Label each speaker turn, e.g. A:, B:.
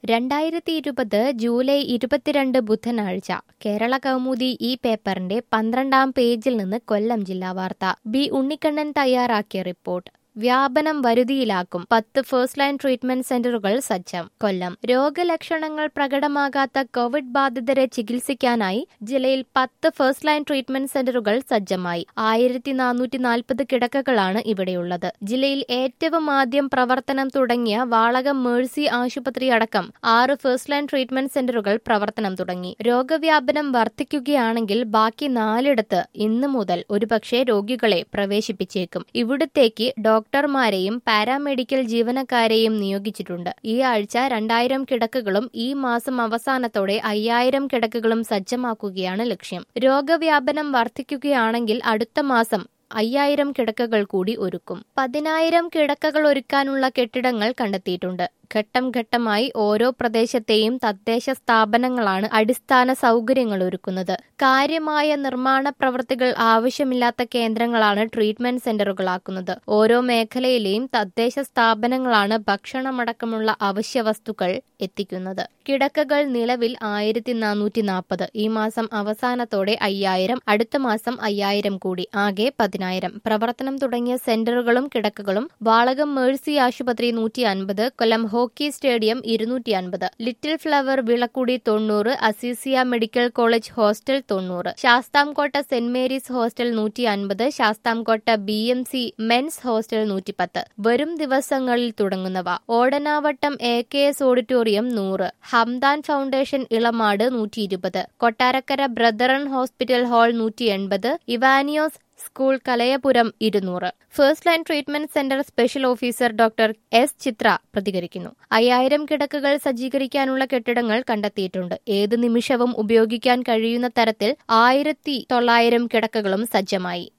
A: രണ്ടായിരത്തി ഇരുപത് ജൂലൈ ഇരുപത്തിരണ്ട് ബുധനാഴ്ച കേരള കൗമുദി ഈ പേപ്പറിന്റെ പന്ത്രണ്ടാം പേജിൽ നിന്ന് കൊല്ലം ജില്ലാ വാർത്ത ബി ഉണ്ണിക്കണ്ണൻ തയ്യാറാക്കിയ റിപ്പോർട്ട് വ്യാപനം വരുതിയിലാക്കും പത്ത് ഫസ്റ്റ് ലൈൻ ട്രീറ്റ്മെന്റ് സെന്ററുകൾ സജ്ജം കൊല്ലം രോഗലക്ഷണങ്ങൾ പ്രകടമാകാത്ത കോവിഡ് ബാധിതരെ ചികിത്സിക്കാനായി ജില്ലയിൽ പത്ത് ഫസ്റ്റ് ലൈൻ ട്രീറ്റ്മെന്റ് സെന്ററുകൾ സജ്ജമായി ആയിരത്തി നാനൂറ്റി നാൽപ്പത് കിടക്കകളാണ് ഇവിടെയുള്ളത് ജില്ലയിൽ ഏറ്റവും ആദ്യം പ്രവർത്തനം തുടങ്ങിയ വാളകം മേഴ്സി ആശുപത്രി അടക്കം ആറ് ഫസ്റ്റ് ലൈൻ ട്രീറ്റ്മെന്റ് സെന്ററുകൾ പ്രവർത്തനം തുടങ്ങി രോഗവ്യാപനം വർദ്ധിക്കുകയാണെങ്കിൽ ബാക്കി നാലിടത്ത് ഇന്നു മുതൽ ഒരുപക്ഷെ രോഗികളെ പ്രവേശിപ്പിച്ചേക്കും ഇവിടത്തേക്ക് ഡോക്ടർമാരെയും പാരാമെഡിക്കൽ ജീവനക്കാരെയും നിയോഗിച്ചിട്ടുണ്ട് ഈ ആഴ്ച രണ്ടായിരം കിടക്കകളും ഈ മാസം അവസാനത്തോടെ അയ്യായിരം കിടക്കകളും സജ്ജമാക്കുകയാണ് ലക്ഷ്യം രോഗവ്യാപനം വർദ്ധിക്കുകയാണെങ്കിൽ അടുത്ത മാസം അയ്യായിരം കിടക്കകൾ കൂടി ഒരുക്കും പതിനായിരം കിടക്കകൾ ഒരുക്കാനുള്ള കെട്ടിടങ്ങൾ കണ്ടെത്തിയിട്ടുണ്ട് ഘട്ടം ഘട്ടമായി ഓരോ പ്രദേശത്തെയും തദ്ദേശ സ്ഥാപനങ്ങളാണ് അടിസ്ഥാന സൗകര്യങ്ങൾ ഒരുക്കുന്നത് കാര്യമായ നിർമ്മാണ പ്രവൃത്തികൾ ആവശ്യമില്ലാത്ത കേന്ദ്രങ്ങളാണ് ട്രീറ്റ്മെന്റ് സെന്ററുകളാക്കുന്നത് ഓരോ മേഖലയിലെയും തദ്ദേശ സ്ഥാപനങ്ങളാണ് ഭക്ഷണമടക്കമുള്ള അവശ്യ വസ്തുക്കൾ എത്തിക്കുന്നത് കിടക്കകൾ നിലവിൽ ആയിരത്തി നാനൂറ്റി നാൽപ്പത് ഈ മാസം അവസാനത്തോടെ അയ്യായിരം അടുത്ത മാസം അയ്യായിരം കൂടി ആകെ പതിനായിരം പ്രവർത്തനം തുടങ്ങിയ സെന്ററുകളും കിടക്കകളും വാളകം മേഴ്സി ആശുപത്രി നൂറ്റി അൻപത് കൊല്ലം ഹോക്കി സ്റ്റേഡിയം ഇരുന്നൂറ്റി അൻപത് ലിറ്റിൽ ഫ്ലവർ വിളക്കുടി തൊണ്ണൂറ് അസീസിയ മെഡിക്കൽ കോളേജ് ഹോസ്റ്റൽ തൊണ്ണൂറ് ശാസ്താംകോട്ട സെന്റ് മേരീസ് ഹോസ്റ്റൽ നൂറ്റി അൻപത് Sasthamcotta B M C men's hostel നൂറ്റിപ്പത്ത് വരും ദിവസങ്ങളിൽ തുടങ്ങുന്നവ Odanavattom A K S auditorium നൂറ് ഹംദാൻ ഫൗണ്ടേഷൻ ഇളമാട് നൂറ്റി ഇരുപത് കൊട്ടാരക്കര ബ്രദറൻ ഹോസ്പിറ്റൽ ഹാൾ നൂറ്റി എൺപത് ഇവാനിയോസ് സ്കൂൾ കലയപുരം ഇരുന്നൂറ് first line treatment centre special officer doctor S Chitra പ്രതികരിക്കുന്നു അയ്യായിരം കിടക്കുകൾ സജ്ജീകരിക്കാനുള്ള കെട്ടിടങ്ങൾ കണ്ടെത്തിയിട്ടുണ്ട് ഏത് നിമിഷവും ഉപയോഗിക്കാൻ കഴിയുന്ന തരത്തിൽ ആയിരത്തി തൊള്ളായിരം കിടക്കകളും സജ്ജമായി